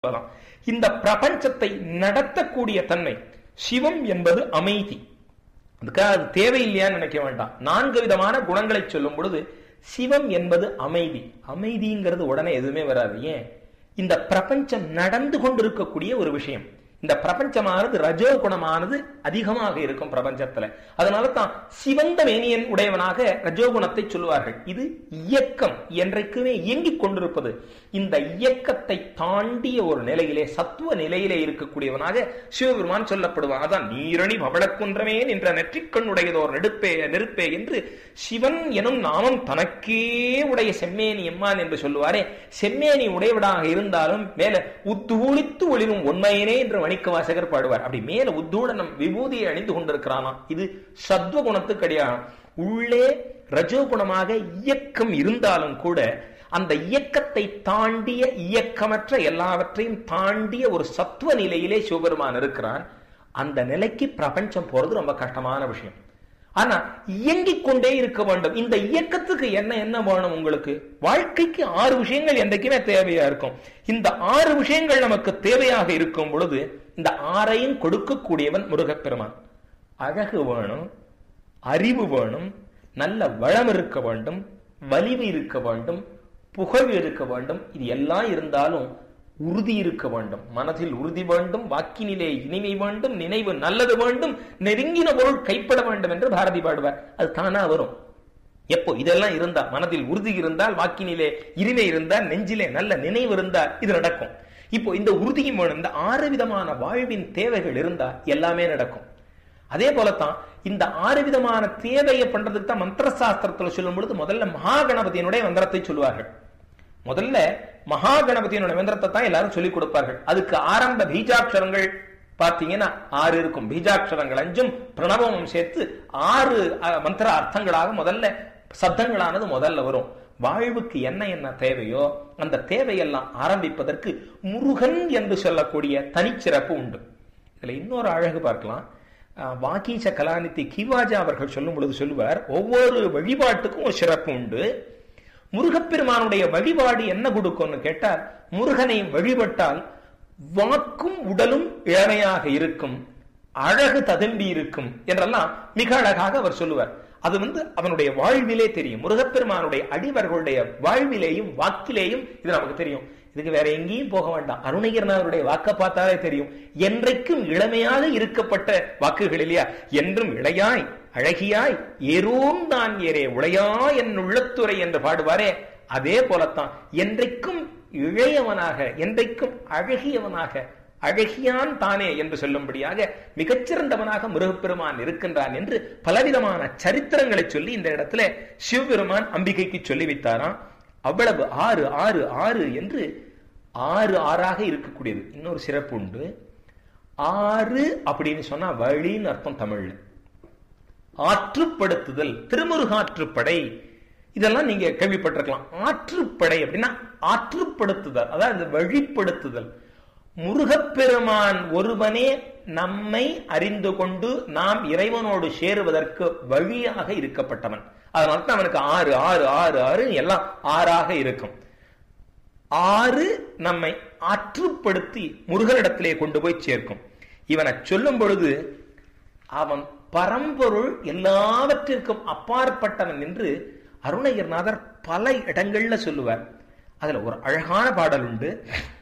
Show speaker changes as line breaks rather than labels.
சொல்லலாம் இந்த பிரபஞ்சத்தை நடத்தக்கூடிய தன்மை சிவம் என்பது அமைதி அதுக்காக அது தேவையில்லையான்னு நினைக்க வேண்டாம் நான்கு விதமான குணங்களை சொல்லும் பொழுது சிவம் என்பது அமைதி அமைதிங்கிறது உடனே எதுவுமே வராது ஏன் இந்த பிரபஞ்சம் நடந்து கொண்டிருக்கக்கூடிய ஒரு விஷயம் இந்த பிரபஞ்சமானது ரஜோ குணமானது அதிகமாக இருக்கும் பிரபஞ்சத்துல அதனால தான் சிவந்த மேனியன் உடையவனாக ரஜோகுணத்தை சொல்லுவார்கள் இது இயக்கம் என்றைக்குமே இயங்கிக் கொண்டிருப்பது இந்த இயக்கத்தை தாண்டிய ஒரு நிலையிலே சத்துவ நிலையிலே இருக்கக்கூடியவனாக சிவபெருமான் சொல்லப்படுவான் அதான் நீரணி பவளக்குன்றமே என்ற நெற்றிக்கண்ணுடையதோர் நெடுப்பே நெருப்பே என்று சிவன் எனும் நாமம் தனக்கே உடைய செம்மேனி எம்மான் என்று சொல்லுவாரே செம்மேனி உடையவனாக இருந்தாலும் மேல உத்தூளித்து ஒளிரும் உண்மையினே என்று மணிக்க வாசகர் பாடுவார் அப்படி மேல உத்தூடனம் விபூதியை அணிந்து கொண்டிருக்கிறானா இது சத்வ குணத்துக்கு அடையாளம் உள்ளே ரஜோகுணமாக இயக்கம் இருந்தாலும் கூட அந்த இயக்கத்தை தாண்டிய இயக்கமற்ற எல்லாவற்றையும் தாண்டிய ஒரு சத்துவ நிலையிலே சிவபெருமான் இருக்கிறான் அந்த நிலைக்கு பிரபஞ்சம் போறது ரொம்ப கஷ்டமான விஷயம் ஆனா இயங்கிக் கொண்டே இருக்க வேண்டும் இந்த இயக்கத்துக்கு என்ன என்ன வேணும் உங்களுக்கு வாழ்க்கைக்கு ஆறு விஷயங்கள் என்றைக்குமே தேவையா இருக்கும் இந்த ஆறு விஷயங்கள் நமக்கு தேவையாக இருக்கும் பொழுது இந்த ஆறையும் கொடுக்கக்கூடியவன் முருகப்பெருமான் அழகு வேணும் அறிவு வேணும் நல்ல வளம் இருக்க வேண்டும் வலிவு இருக்க வேண்டும் புகழ் இருக்க வேண்டும் இது எல்லாம் இருந்தாலும் உறுதி இருக்க வேண்டும் மனதில் உறுதி வேண்டும் வாக்கினிலே இனிமை வேண்டும் நினைவு நல்லது வேண்டும் நெருங்கின பொருள் கைப்பட வேண்டும் என்று பாரதி பாடுவார் அது தானா வரும் எப்போ இதெல்லாம் இருந்தா மனதில் உறுதி இருந்தால் வாக்கினிலே இனிமை இருந்தால் நெஞ்சிலே நல்ல நினைவு இருந்தால் இது நடக்கும் இப்போ இந்த உறுதியும் வேணும் இந்த ஆறு விதமான வாழ்வின் தேவைகள் இருந்தா எல்லாமே நடக்கும் அதே போலத்தான் இந்த ஆறு விதமான தேவையை பண்றதுக்கு தான் மந்திர சாஸ்திரத்துல சொல்லும் பொழுது முதல்ல மகா கணபதியினுடைய மந்திரத்தை சொல்லுவார்கள் முதல்ல மகா கணபதியினுடைய மந்திரத்தை தான் எல்லாரும் சொல்லிக் கொடுப்பார்கள் அதுக்கு ஆரம்ப பீஜாட்சரங்கள் பார்த்தீங்கன்னா ஆறு இருக்கும் பீஜாட்சரங்கள் அஞ்சும் பிரணவமும் சேர்த்து ஆறு மந்திர அர்த்தங்களாக முதல்ல சப்தங்களானது முதல்ல வரும் வாழ்வுக்கு என்ன என்ன தேவையோ அந்த தேவையெல்லாம் ஆரம்பிப்பதற்கு முருகன் என்று சொல்லக்கூடிய தனிச்சிறப்பு உண்டு இதுல இன்னொரு அழகு பார்க்கலாம் வாக்கீச்ச கலாநிதி கிவாஜா அவர்கள் சொல்லும் பொழுது சொல்லுவார் ஒவ்வொரு வழிபாட்டுக்கும் ஒரு சிறப்பு உண்டு முருகப்பெருமானுடைய வழிபாடு என்ன கொடுக்கும்னு கேட்டால் முருகனை வழிபட்டால் வாக்கும் உடலும் இளமையாக இருக்கும் அழகு ததும்பி இருக்கும் என்றெல்லாம் மிக அழகாக அவர் சொல்லுவார் அது வந்து அவனுடைய வாழ்விலே தெரியும் முருகப்பெருமானுடைய அடிவர்களுடைய வாழ்விலேயும் வாக்கிலேயும் இது நமக்கு தெரியும் இதுக்கு வேற எங்கேயும் போக வேண்டாம் அருணகிரனாருடைய வாக்க பார்த்தாலே தெரியும் என்றைக்கும் இளமையாக இருக்கப்பட்ட வாக்குகள் இல்லையா என்றும் இளையாய் அழகியாய் ஏரோம் தான் ஏரே உளையா என் உள்ளத்துறை என்று பாடுவாரே அதே போலத்தான் என்றைக்கும் இளையவனாக என்றைக்கும் அழகியவனாக அழகியான் தானே என்று சொல்லும்படியாக மிகச்சிறந்தவனாக முருகப்பெருமான் இருக்கின்றான் என்று பலவிதமான சரித்திரங்களை சொல்லி இந்த இடத்துல சிவபெருமான் அம்பிகைக்கு சொல்லி வைத்தாராம் அவ்வளவு ஆறு ஆறு ஆறு என்று ஆறு ஆறாக இருக்கக்கூடியது இன்னொரு சிறப்பு உண்டு ஆறு அப்படின்னு சொன்னா வழின்னு அர்த்தம் தமிழ்ல ஆற்றுப்படுத்துதல் திருமுருகாற்றுப்படை இதெல்லாம் நீங்க கேள்விப்பட்டிருக்கலாம் ஆற்றுப்படை அப்படின்னா ஆற்றுப்படுத்துதல் அதாவது வழிப்படுத்துதல் முருகப்பெருமான் ஒருவனே நம்மை அறிந்து கொண்டு நாம் இறைவனோடு சேருவதற்கு வழியாக இருக்கப்பட்டவன் அதனால தான் அவனுக்கு ஆறு ஆறு ஆறு ஆறு எல்லாம் ஆறாக இருக்கும் ஆறு நம்மை ஆற்றுப்படுத்தி முருகனிடத்திலே கொண்டு போய் சேர்க்கும் இவனை சொல்லும் பொழுது அவன் பரம்பொருள் எல்லாவற்றிற்கும் அப்பாற்பட்டவன் என்று அருணகிரிநாதர் பல இடங்கள்ல சொல்லுவார் அதுல ஒரு அழகான பாடல் உண்டு